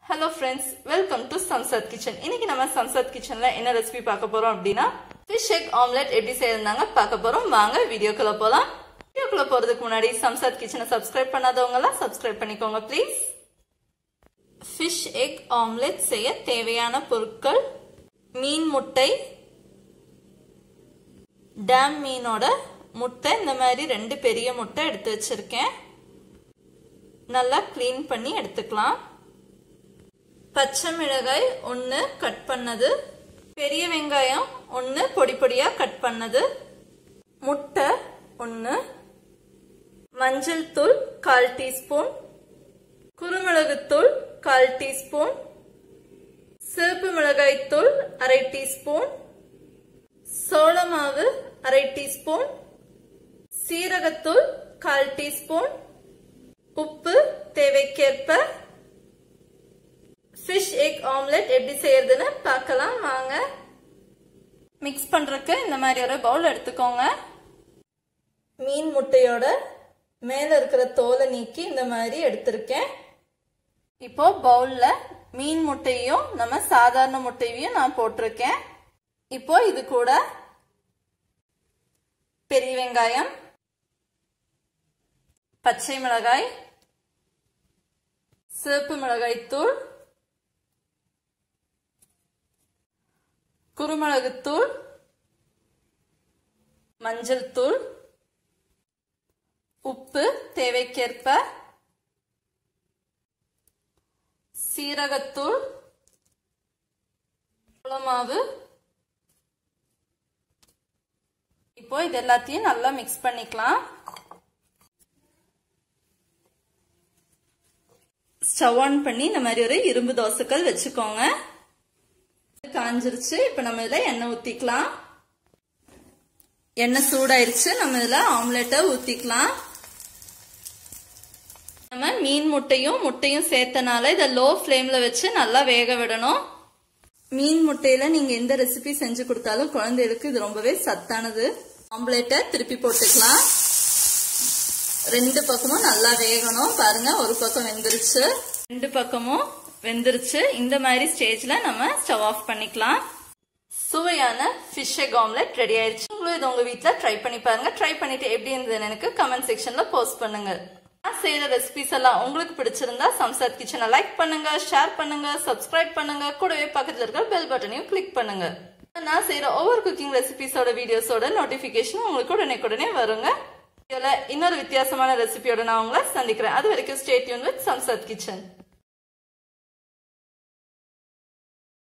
hello friends welcome to Samsath kitchen இன்னைக்கு நம்ம சம்சத் கிச்சன்ல என்ன ரெசிபி பார்க்க போறோம் அப்படின்னா ஃபிஷ் எக் ஆம்லெட் எப்படி செய்யறாங்க பார்க்க போறோம் வாங்க வீடியோக்குள்ள போலாம் வீடியோக்குள்ள போறதுக்கு முன்னாடி சம்சத் கிச்சனை சப்ஸ்கிரைப் பண்ணாதவங்க எல்லாம் சப்ஸ்கிரைப் பண்ணிக்கோங்க ப்ளீஸ் ஃபிஷ் எக் ஆம்லெட் செய்ய தேவையான பொருட்கள் மீன் முட்டை டேம் மீனோட முட்டை இந்த மாதிரி ரெண்டு பெரிய முட்டை எடுத்து வச்சிருக்கேன் நல்லா க்ளீன் பண்ணி எடுத்துக்கலாம் பச்சை மிளகாய் ஒன்று கட் பண்ணது பெரிய வெங்காயம் ஒன்று பொடி பொடியாக கட் பண்ணது முட்டை ஒன்று மஞ்சள் தூள் கால் டீஸ்பூன் குருமிளகுத்தூள் கால் டீஸ்பூன் சிவப்பு மிளகாய் தூள் அரை டீஸ்பூன் சோள மாவு அரை டீஸ்பூன் சீரகத்தூள் கால் டீஸ்பூன் உப்பு தேவைக்கேற்ப ஃபிஷ் எக் ஆம்லெட் எப்படி செய்யறதுன்னு பார்க்கலாம் வாங்க மிக்ஸ் பண்றதுக்கு இந்த மாதிரி ஒரு பவுல் எடுத்துக்கோங்க மீன் முட்டையோட மேல இருக்கிற தோலை நீக்கி இந்த மாதிரி எடுத்திருக்கேன் இப்போ பவுல்ல மீன் முட்டையும் நம்ம சாதாரண முட்டையும் நான் போட்டிருக்கேன் இப்போ இது கூட பெரிய வெங்காயம் பச்சை மிளகாய் சிவப்பு மிளகாய் தூள் குருமிளகுத்தூள் மஞ்சள் தூள் உப்பு தேவைக்கேற்ப சீரகத்தூள் மாவு இப்போ இது எல்லாத்தையும் நல்லா மிக்ஸ் பண்ணிக்கலாம் ஸ்டவ் ஆன் பண்ணி இந்த மாதிரி ஒரு இரும்பு தோசைக்கல் வச்சுக்கோங்க காஞ்சிருச்சு இப்ப நம்ம இதுல எண்ணெய் ஊத்திக்கலாம் எண்ணெய் சூடாயிருச்சு நம்ம இதுல ஆம்லெட்டை ஊத்திக்கலாம் நம்ம மீன் முட்டையும் முட்டையும் சேர்த்தனால இதை லோ ஃப்ளேம்ல வச்சு நல்லா வேக விடணும் மீன் முட்டையில நீங்க எந்த ரெசிபி செஞ்சு கொடுத்தாலும் குழந்தைகளுக்கு இது ரொம்பவே சத்தானது ஆம்லெட்டை திருப்பி போட்டுக்கலாம் ரெண்டு பக்கமும் நல்லா வேகணும் பாருங்க ஒரு பக்கம் வெந்துருச்சு ரெண்டு பக்கமும் வெந்துருச்சு இந்த மாதிரி ஸ்டேஜ்ல நம்ம ஸ்டவ் ஆஃப் பண்ணிக்கலாம் சுவையான ஃபிஷ் எக் ஆம்லெட் ரெடி ஆயிடுச்சு உங்களும் இது உங்க வீட்ல ட்ரை பண்ணி பாருங்க ட்ரை பண்ணிட்டு எப்படி இருந்ததுன்னு எனக்கு கமெண்ட் செக்ஷன்ல போஸ்ட் பண்ணுங்க நான் செய்யற ரெசிபிஸ் எல்லாம் உங்களுக்கு பிடிச்சிருந்தா சம்சாத் கிச்சனை லைக் பண்ணுங்க ஷேர் பண்ணுங்க சப்ஸ்கிரைப் பண்ணுங்க கூடவே பக்கத்துல இருக்கிற பெல் பட்டனையும் கிளிக் பண்ணுங்க நான் செய்யற ஒவ்வொரு குக்கிங் ரெசிபிஸோட வீடியோஸோட நோட்டிபிகேஷன் உங்களுக்கு உடனே உடனே வருங்க இதுல இன்னொரு வித்தியாசமான ரெசிபியோட நான் உங்களை சந்திக்கிறேன் அது வரைக்கும் ஸ்டேட்யூன் வித் சம்சத் கிச்சன்